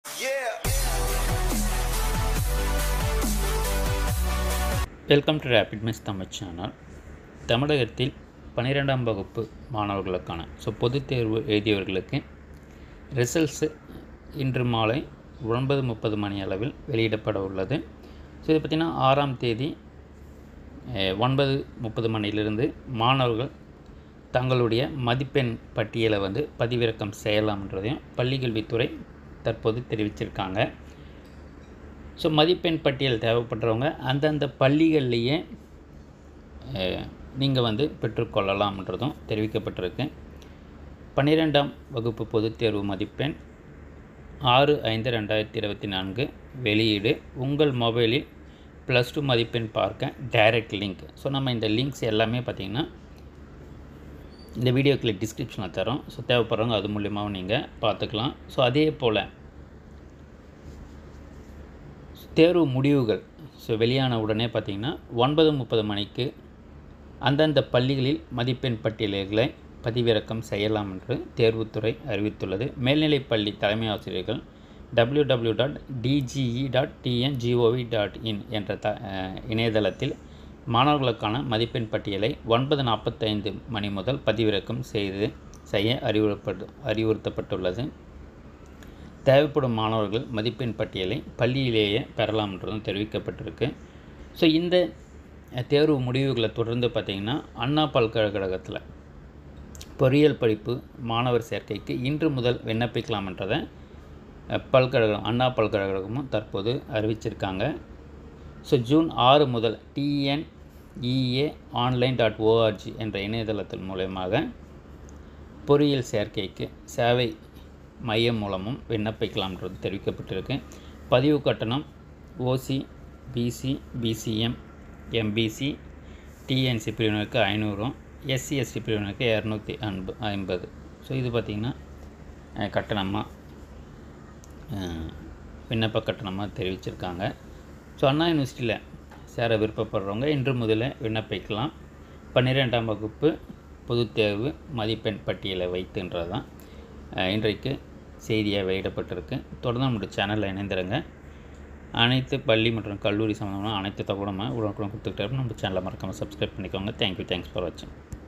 Welcome to rapid miss Tamil channel தமிழகத்தில் பன்னிரெண்டாம் வகுப்பு மாணவர்களுக்கான ஸோ பொதுத் தேர்வு எழுதியவர்களுக்கு ரிசல்ட்ஸு இன்று மாலை ஒன்பது முப்பது மணி அளவில் வெளியிடப்பட உள்ளது ஸோ இதை பார்த்திங்கன்னா ஆறாம் தேதி அஹ், ஒன்பது முப்பது மணியிலிருந்து மாணவர்கள் தங்களுடைய மதிப்பெண் பட்டியலை வந்து பதிவிறக்கம் செய்யலாம்ன்றதையும் பள்ளிக்கல்வித்துறை தற்போது தெரிவிச்சிருக்காங்க ஸோ மதிப்பெண் பட்டியல் தேவைப்படுறவங்க அந்தந்த பள்ளிகள்லேயே நீங்கள் வந்து பெற்றுக்கொள்ளலாம்ன்றதும் தெரிவிக்கப்பட்டிருக்கு பன்னிரெண்டாம் வகுப்பு பொதுத் தேர்வு மதிப்பெண் ஆறு ஐந்து ரெண்டாயிரத்தி இருபத்தி நான்கு வெளியீடு உங்கள் மொபைலில் ப்ளஸ் டூ மதிப்பெண் பார்க்க டைரக்ட் லிங்க் ஸோ நம்ம இந்த லிங்க்ஸ் எல்லாமே பார்த்திங்கன்னா இந்த வீடியோக்கில் டிஸ்கிரிப்ஷனில் தரோம் ஸோ தேவைப்படுறவங்க அது மூலியமாகவும் நீங்கள் பார்த்துக்கலாம் ஸோ அதே போல் தேர்வு முடிவுகள் ஸோ வெளியான உடனே பார்த்திங்கன்னா ஒன்பது முப்பது மணிக்கு அந்தந்த பள்ளிகளில் மதிப்பெண் பட்டியல்களை பதிவிறக்கம் செய்யலாம் என்று தேர்வுத்துறை அறிவித்துள்ளது மேல்நிலைப் பள்ளி தலைமை ஆசிரியர்கள் W W dot DGE dot TNGOV dot in என்ற த அஹ், இணையதளத்தில் மாணவர்களுக்கான மதிப்பெண் பட்டியலை ஒன்பது நாற்பத்தைந்து மணி முதல் பதிவிறக்கம் செய்து செய்ய அறிவுறுப்பட்டு அறிவுறுத்தப்பட்டுள்ளது தேவைப்படும் மாணவர்கள் மதிப்பெண் பட்டியலை பள்ளியிலேயே பெறலாம் என்றதும் தெரிவிக்கப்பட்டிருக்கு ஸோ இந்த அஹ், தேர்வு முடிவுகளை தொடர்ந்து பார்த்திங்கன்னா அண்ணா பல்கலைக்கழகத்தில் பொறியியல் படிப்பு மாணவர் சேர்க்கைக்கு இன்று முதல் விண்ணப்பிக்கலாம் என்றதை அஹ், பல்கலைக்கழகம் அண்ணா பல்கலைக்கழகமும் தற்போது அறிவிச்சிருக்காங்க ஸோ ஜூன் ஆறு முதல் டிஎன்இஏ ஆன்லைன் டாட் ஓஆர்ஜி என்ற இணையதளத்தின் மூலயமாக பொறியியல் சேர்க்கைக்கு சேவை மையம் மூலமும் விண்ணப்பிக்கலாம்ன்றது தெரிவிக்கப்பட்டிருக்கு பதிவு கட்டணம் OC BC BCM MBC DNC பிரிவினருக்கு ஐநூறும் எஸ்சி எஸ்டி பிரிவினருக்கு இரநூத்தி அன்பு ஐம்பது ஸோ இது பார்த்திங்கன்னா கட்டணமாக விண்ணப்ப கட்டணமாக தெரிவிச்சிருக்காங்க ஸோ அண்ணா யூனிவர்சிட்டியில் சேர விருப்பப்படுறவங்க இன்று முதல்ல விண்ணப்பிக்கலாம் பன்னிரெண்டாம் வகுப்பு பொதுத் தேர்வு மதிப்பெண் பட்டியலை வைத்துன்றது தான் அஹ், இன்றைக்கு செய்தியாக வெளியிடப்பட்டிருக்கு தொடர்ந்து நம்முடைய சேனலில் இணைந்திருங்க அனைத்து பள்ளி மற்றும் கல்லூரி சம்மந்தமான அனைத்து தகவலும் உடனுக்குடன் கொடுத்துக்கிட்டே இருப்போம். நம்ம சேனலை மறக்காமல் சப்ஸ்கிரைப் பண்ணிக்கோங்க தேங்க்யூ தேங்க்ஸ் ஃபார் வாட்சிங்